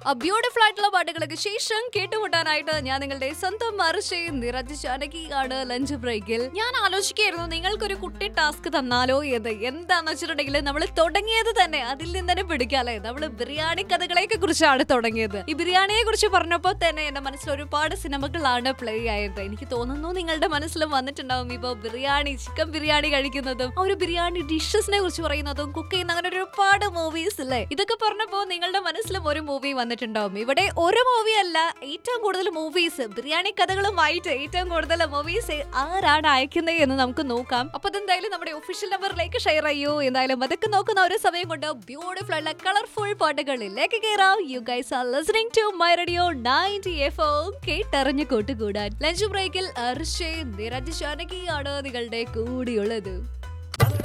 beautiful ആയിട്ടുള്ള പാട്ടുകൾക്ക് ശേഷം കേട്ടുമുട്ടാനായിട്ട് ഞാൻ നിങ്ങളുടെ സ്വന്തം മറിശയും നിറച്ച് ചാനകിയാണ് ലഞ്ച് ബ്രേക്കിൽ ഞാൻ ആലോചിക്കായിരുന്നു നിങ്ങൾക്കൊരു കുട്ടി ടാസ്ക് തന്നാലോ എന്ന് എന്താന്ന് വെച്ചിട്ടുണ്ടെങ്കിൽ നമ്മൾ തുടങ്ങിയത് തന്നെ അതിൽ നിന്ന് തന്നെ പിടിക്കാല്ലേ നമ്മൾ ബിരിയാണി കഥകളെയൊക്കെ കുറിച്ചാണ് തുടങ്ങിയത് ഈ ബിരിയാണിയെ കുറിച്ച് പറഞ്ഞപ്പോൾ തന്നെ എന്റെ മനസ്സിൽ ഒരുപാട് സിനിമകളാണ് പ്ലേ ആയത് എനിക്ക് തോന്നുന്നു നിങ്ങളുടെ മനസ്സിലും വന്നിട്ടുണ്ടാവും ഇപ്പൊ ബിരിയാണി ചിക്കൻ ബിരിയാണി കഴിക്കുന്നതും ആ ഒരു ബിരിയാണി ഡിഷസിനെ കുറിച്ച് പറയുന്നതും കുക്ക് ചെയ്യുന്ന അങ്ങനെ ഒരുപാട് മൂവീസ് അല്ലേ ഇതൊക്കെ പറഞ്ഞപ്പോ നിങ്ങളുടെ മനസ്സിലും ഒരു മൂവി വന്നിട്ടുണ്ടാവും ഇവിടെ ഒരു മൂവി അല്ല ഏറ്റവും കൂടുതൽ മൂവീസ് ബിരിയാണി കഥകളുമായിട്ട് ഏറ്റവും കൂടുതൽ മൂവീസ് ആരാണ് അയക്കുന്നത് എന്ന് നമുക്ക് നോക്കാം അപ്പൊ അതെന്തായാലും നമ്മുടെ ഒഫീഷ്യൽ നമ്പറിലേക്ക് ഷെയർ ചെയ്യൂ എന്തായാലും അതൊക്കെ നോക്കുന്ന ഒരു സമയം കൊണ്ട് ബ്യൂട്ടിഫുൾ ആയിട്ടുള്ള കളർഫുൾ പാട്ടുകളിലേക്ക് കയറാം you guys are listening to my radio ninety F O കേട്ടറിഞ്ഞ് കൂട്ടുകൂടാൻ ലഞ്ച് ബ്രേക്കിൽ അർഷേ നിരജ് ജാനകിയാണ് നിങ്ങളുടെ കൂടിയുള്ളത്